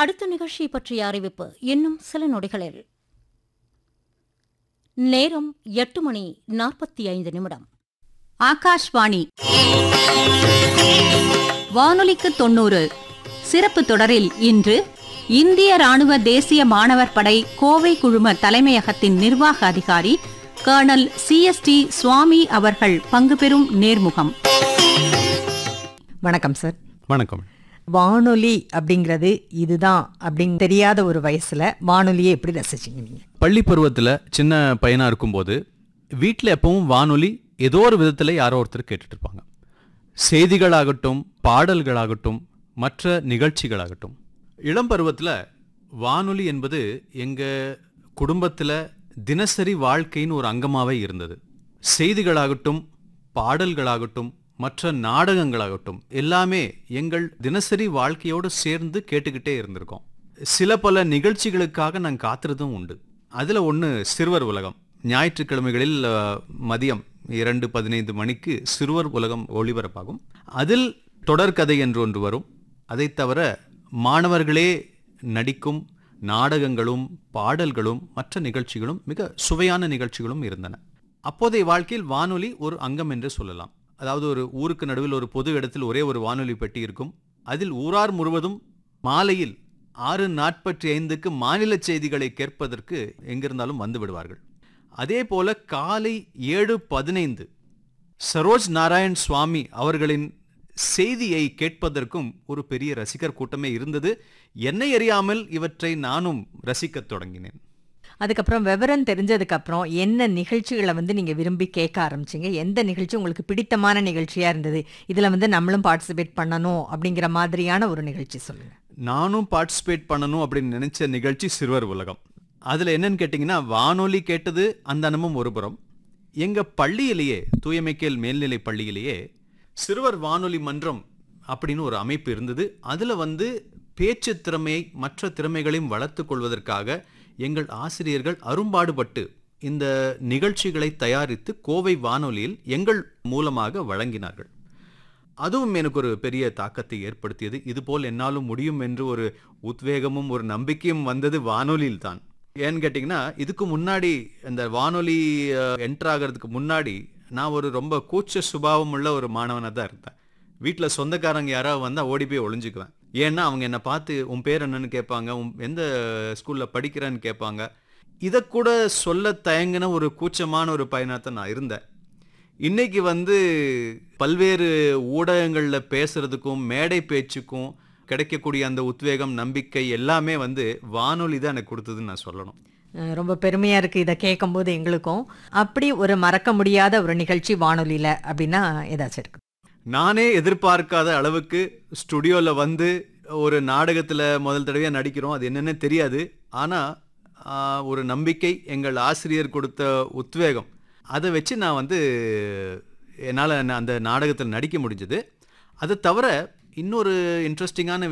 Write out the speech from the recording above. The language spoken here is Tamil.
அடுத்த நிகழ்ச்சி பற்றிய அறிவிப்பு இன்னும் சில நொடிகளில் நேரம் எட்டு மணி நாற்பத்தி ஐந்து நிமிடம் ஆகாஷ்வாணி வானொலிக்கு தொண்ணூறு சிறப்பு தொடரில் இன்று இந்திய ராணுவ தேசிய மாணவர் படை கோவை குழும தலைமையகத்தின் நிர்வாக அதிகாரி கர்னல் சிஎஸ்டி சுவாமி அவர்கள் பங்கு பெறும் நேர்முகம் வணக்கம் சார் வணக்கம் வானொலி அப்படிங்கிறது இதுதான் அப்படின்னு தெரியாத ஒரு வயசுல வானொலியை எப்படி ரசிச்சீங்க நீங்க பள்ளி பருவத்தில் சின்ன பையனாக இருக்கும்போது வீட்டில் எப்பவும் வானொலி ஏதோ ஒரு விதத்தில் யாரோ ஒருத்தர் கேட்டுட்டு இருப்பாங்க செய்திகளாகட்டும் பாடல்களாகட்டும் மற்ற நிகழ்ச்சிகளாகட்டும் இளம் பருவத்தில் வானொலி என்பது எங்கள் குடும்பத்தில் தினசரி வாழ்க்கையின் ஒரு அங்கமாகவே இருந்தது செய்திகளாகட்டும் பாடல்களாகட்டும் மற்ற நாடகங்களாகட்டும் எல்லாமே எங்கள் தினசரி வாழ்க்கையோடு சேர்ந்து கேட்டுக்கிட்டே இருந்திருக்கோம் சில பல நிகழ்ச்சிகளுக்காக நான் காத்திருந்தும் உண்டு அதில் ஒன்று சிறுவர் உலகம் ஞாயிற்றுக்கிழமைகளில் அஹ், மதியம் இரண்டு பதினைந்து மணிக்கு சிறுவர் உலகம் ஒளிபரப்பாகும் அதில் தொடர்கதை என்று ஒன்று வரும் அதைத் தவிர மாணவர்களே நடிக்கும் நாடகங்களும் பாடல்களும் மற்ற நிகழ்ச்சிகளும் மிக சுவையான நிகழ்ச்சிகளும் இருந்தன அப்போதைய வாழ்க்கையில் வானொலி ஒரு அங்கம் என்று சொல்லலாம் அதாவது ஒரு ஊருக்கு நடுவில் ஒரு பொது இடத்தில் ஒரே ஒரு வானொலி பெட்டி இருக்கும் அதில் ஊரார் முழுவதும் மாலையில் ஆறு நாற்பத்தி ஐந்துக்கு மாநில செய்திகளை கேட்பதற்கு எங்கிருந்தாலும் வந்து விடுவார்கள் அதே போல காலை ஏழு பதினைந்து சரோஜ் நாராயண் சுவாமி அவர்களின் செய்தியை கேட்பதற்கும் ஒரு பெரிய ரசிகர் கூட்டமே இருந்தது என்னை அறியாமல் இவற்றை நானும் ரசிக்கத் தொடங்கினேன் அதுக்கப்புறம் விவரம் தெரிஞ்சதுக்கு அப்புறம் என்ன நிகழ்ச்சிகளை வந்து நீங்க விரும்பி கேட்க ஆரம்பிச்சீங்க எந்த நிகழ்ச்சி உங்களுக்கு பிடித்தமான நிகழ்ச்சியா இருந்தது இதுல வந்து நம்மளும் பார்ட்டிசிபேட் பண்ணணும் அப்படிங்கிற மாதிரியான ஒரு நிகழ்ச்சி சொல்லுங்க நானும் பார்ட்டிசிபேட் பண்ணணும் அப்படின்னு நினைச்ச நிகழ்ச்சி சிறுவர் உலகம் அதுல என்னன்னு கேட்டிங்கன்னா வானொலி கேட்டது அந்த அனுபவம் ஒரு புறம் எங்க பள்ளியிலேயே தூயமைக்கேல் மேல்நிலை பள்ளியிலேயே சிறுவர் வானொலி மன்றம் அப்படின்னு ஒரு அமைப்பு இருந்தது அதுல வந்து பேச்சு திறமையை மற்ற திறமைகளையும் வளர்த்துக் கொள்வதற்காக எங்கள் ஆசிரியர்கள் அரும்பாடுபட்டு இந்த நிகழ்ச்சிகளை தயாரித்து கோவை வானொலியில் எங்கள் மூலமாக வழங்கினார்கள் அதுவும் எனக்கு ஒரு பெரிய தாக்கத்தை ஏற்படுத்தியது இதுபோல் என்னாலும் முடியும் என்று ஒரு உத்வேகமும் ஒரு நம்பிக்கையும் வந்தது வானொலியில் தான் ஏன்னு கேட்டிங்கன்னா இதுக்கு முன்னாடி இந்த வானொலி என்டர் ஆகிறதுக்கு முன்னாடி நான் ஒரு ரொம்ப கூச்ச சுபாவம் உள்ள ஒரு மாணவனாக தான் இருந்தேன் வீட்டில் சொந்தக்காரங்க யாராவது வந்தால் ஓடி போய் ஒளிஞ்சுக்குவேன் ஏன்னா அவங்க என்னை பார்த்து உன் பேர் என்னன்னு கேட்பாங்க உன் எந்த ஸ்கூலில் படிக்கிறேன்னு கேட்பாங்க இதை கூட சொல்ல தயங்கின ஒரு கூச்சமான ஒரு பையனாக நான் இருந்தேன் இன்னைக்கு வந்து பல்வேறு ஊடகங்களில் பேசுறதுக்கும் மேடை பேச்சுக்கும் கிடைக்கக்கூடிய அந்த உத்வேகம் நம்பிக்கை எல்லாமே வந்து வானொலி தான் எனக்கு கொடுத்ததுன்னு நான் சொல்லணும் அஹ் ரொம்ப பெருமையா இருக்கு இதை கேட்கும்போது எங்களுக்கும் அப்படி ஒரு மறக்க முடியாத ஒரு நிகழ்ச்சி வானொலியில அப்படின்னா ஏதாச்சும் இருக்கு நானே எதிர்பார்க்காத அளவுக்கு ஸ்டுடியோவில் வந்து ஒரு நாடகத்தில் முதல் தடவையாக நடிக்கிறோம் அது என்னென்னு தெரியாது ஆனால் ஒரு நம்பிக்கை எங்கள் ஆசிரியர் கொடுத்த உத்வேகம் அதை வச்சு நான் வந்து என்னால் அந்த நாடகத்தில் நடிக்க முடிஞ்சது அதை தவிர இன்னொரு இன்ட்ரெஸ்டிங்கான